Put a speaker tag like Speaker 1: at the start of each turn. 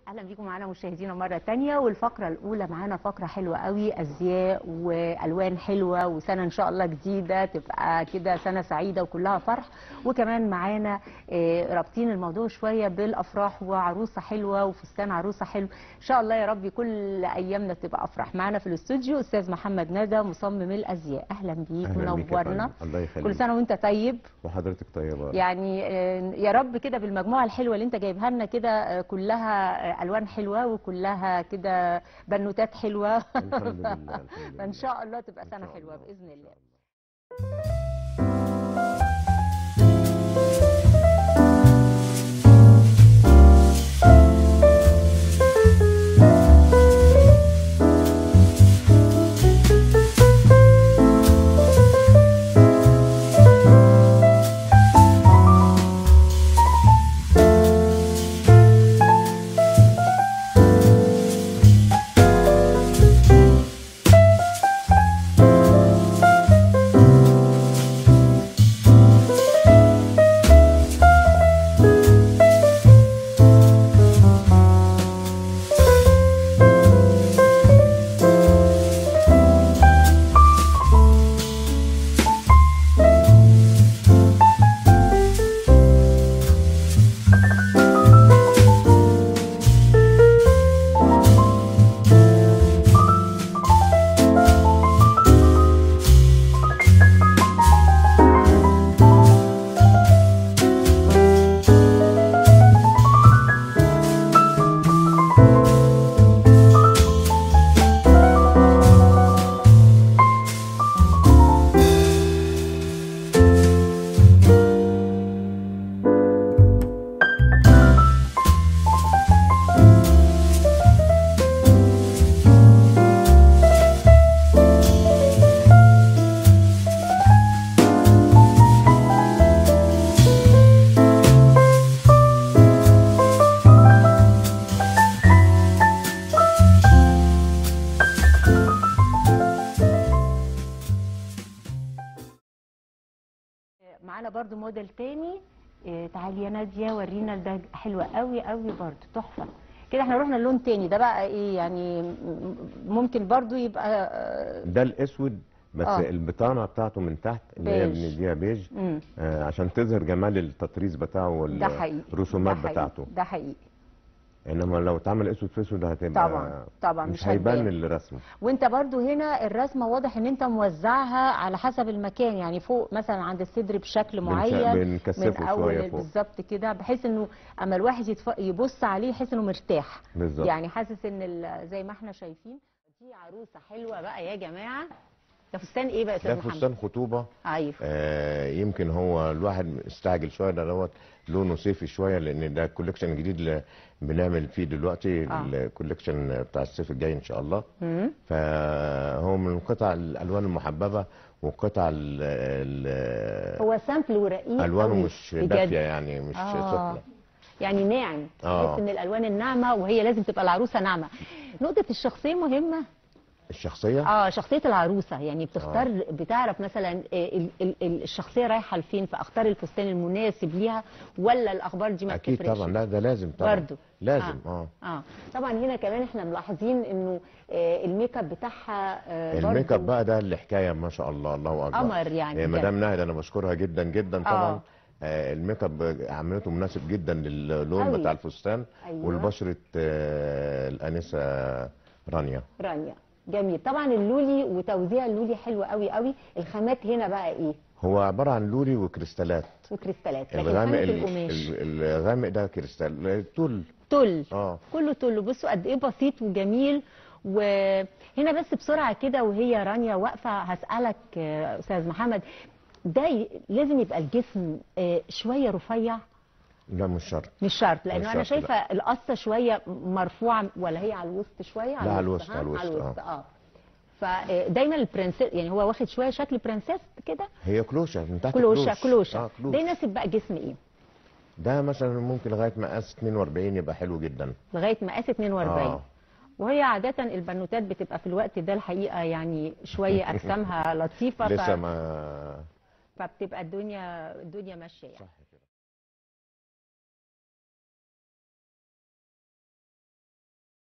Speaker 1: اهلا بيكم معانا مشاهدينا مره تانية والفقره الاولى معانا فقره حلوه قوي ازياء والوان حلوه وسنه ان شاء الله جديده تبقى كده سنه سعيده وكلها فرح وكمان معانا آه، رابطين الموضوع شويه بالافراح وعروسه حلوه وفستان عروسه حلو ان شاء الله يا رب كل ايامنا تبقى افراح معانا في الاستوديو استاذ محمد ندى مصمم الازياء اهلا بيك
Speaker 2: أهلاً بيك يا
Speaker 1: منورنا
Speaker 2: فندم. الله يخليك
Speaker 1: كل سنه وانت طيب
Speaker 2: وحضرتك طيبه
Speaker 1: يعني آه، يا رب كده بالمجموعه الحلوه اللي انت جايبها لنا كده آه، كلها آه، الوان حلوه وكلها كده بنوتات حلوه
Speaker 2: الحمد لله الحمد لله.
Speaker 1: فان شاء الله تبقى
Speaker 2: إن
Speaker 1: سنه
Speaker 2: شاء
Speaker 1: حلوه
Speaker 2: الله.
Speaker 1: باذن الله معانا برضو موديل تاني آه، تعالي يا ناديه ورينا ده حلوه قوي قوي برضو تحفه كده احنا رحنا اللون تاني ده بقى ايه يعني م- ممكن برضو يبقى آه،
Speaker 2: ده الاسود بس
Speaker 1: آه.
Speaker 2: البطانه بتاعته من تحت اللي هي
Speaker 1: بيج.
Speaker 2: بنديها بيج
Speaker 1: مم.
Speaker 2: آه عشان تظهر جمال التطريز بتاعه
Speaker 1: ده حقيقي
Speaker 2: والرسومات
Speaker 1: ده حقيقي.
Speaker 2: بتاعته
Speaker 1: ده حقيقي
Speaker 2: انما لو اتعمل اسود في اسود هتبقى
Speaker 1: طبعا طبعا
Speaker 2: مش
Speaker 1: مش
Speaker 2: هيبان
Speaker 1: هتبان.
Speaker 2: الرسم
Speaker 1: وانت برضو هنا الرسمه واضح ان انت موزعها على حسب المكان يعني فوق مثلا عند الصدر بشكل
Speaker 2: بنش-
Speaker 1: معين
Speaker 2: بنكثفه
Speaker 1: من
Speaker 2: شوية
Speaker 1: اول
Speaker 2: فوق.
Speaker 1: بالظبط كده بحيث انه اما الواحد يتف... يبص عليه يحس انه مرتاح
Speaker 2: بالظبط
Speaker 1: يعني حاسس ان ال- زي ما احنا شايفين دي عروسه حلوه بقى يا جماعه ده فستان ايه بقى يا
Speaker 2: ده
Speaker 1: استاذ محمد
Speaker 2: فستان خطوبه
Speaker 1: ايوه
Speaker 2: آه يمكن هو الواحد استعجل شويه ده دوت لونه صيفي شويه لان ده الكوليكشن الجديد اللي بنعمل فيه دلوقتي
Speaker 1: آه.
Speaker 2: الكوليكشن بتاع الصيف الجاي ان شاء الله
Speaker 1: مم.
Speaker 2: فهو من قطع الالوان المحببه وقطع ال- ال-
Speaker 1: هو سامبل ورقيق
Speaker 2: الوانه
Speaker 1: قوي
Speaker 2: مش
Speaker 1: بجد.
Speaker 2: دافيه يعني مش
Speaker 1: آه.
Speaker 2: سخنه
Speaker 1: يعني ناعم
Speaker 2: آه.
Speaker 1: تحس ان الالوان الناعمه وهي لازم تبقى العروسه ناعمه نقطه الشخصيه مهمه
Speaker 2: الشخصيه
Speaker 1: اه شخصيه العروسه يعني بتختار بتعرف مثلا آه، ال- ال- ال- الشخصيه رايحه لفين فاختار الفستان المناسب ليها ولا الاخبار دي ما
Speaker 2: اكيد
Speaker 1: بتفرقش
Speaker 2: طبعا لا ده لازم طبعا
Speaker 1: برضو.
Speaker 2: لازم اه,
Speaker 1: اه طبعا هنا كمان احنا ملاحظين انه آه، الميك اب بتاعها آه،
Speaker 2: الميك اب
Speaker 1: برضو
Speaker 2: بقى ده اللي حكايه ما شاء الله الله اكبر
Speaker 1: قمر يعني
Speaker 2: آه،
Speaker 1: بجد.
Speaker 2: مدام ناهد انا بشكرها جدا جدا طبعا
Speaker 1: آه.
Speaker 2: آه، الميك اب عملته مناسب جدا للون
Speaker 1: أوي.
Speaker 2: بتاع الفستان
Speaker 1: أيوة.
Speaker 2: والبشره آه، الانسه رانيا
Speaker 1: رانيا جميل طبعا اللولي وتوزيع اللولي حلو قوي قوي الخامات هنا بقى ايه
Speaker 2: هو عباره عن لولي وكريستالات
Speaker 1: وكريستالات لكن
Speaker 2: الغامق
Speaker 1: خامه
Speaker 2: ال-
Speaker 1: القماش
Speaker 2: ال- الغامق ده كريستال تل
Speaker 1: تل
Speaker 2: اه
Speaker 1: كله تل بصوا قد ايه بسيط وجميل وهنا بس بسرعه كده وهي رانيا واقفه هسالك آه، استاذ محمد ده ي- لازم يبقى الجسم آه، شويه رفيع
Speaker 2: لا مش شرط
Speaker 1: مش شرط لانه
Speaker 2: مش
Speaker 1: انا
Speaker 2: شرط،
Speaker 1: شايفه القصه شويه مرفوعه ولا هي على الوسط شويه
Speaker 2: لا، على الوسط،
Speaker 1: ها؟
Speaker 2: على الوسط،
Speaker 1: على الوسط اه فدايما البرنسيس يعني هو واخد شويه شكل برنسيس كده
Speaker 2: هي كلوشه من تحت
Speaker 1: كلوشه
Speaker 2: كلوش.
Speaker 1: كلوشه
Speaker 2: اه كلوش
Speaker 1: ده يناسب بقى جسم ايه
Speaker 2: ده مثلا ممكن لغايه مقاس 42 يبقى حلو جدا
Speaker 1: لغايه مقاس 42
Speaker 2: آه.
Speaker 1: وهي عادة البنوتات بتبقى في الوقت ده الحقيقة يعني شوية أجسامها لطيفة ف...
Speaker 2: لسه ما
Speaker 1: فبتبقى الدنيا الدنيا ماشية يعني
Speaker 2: صح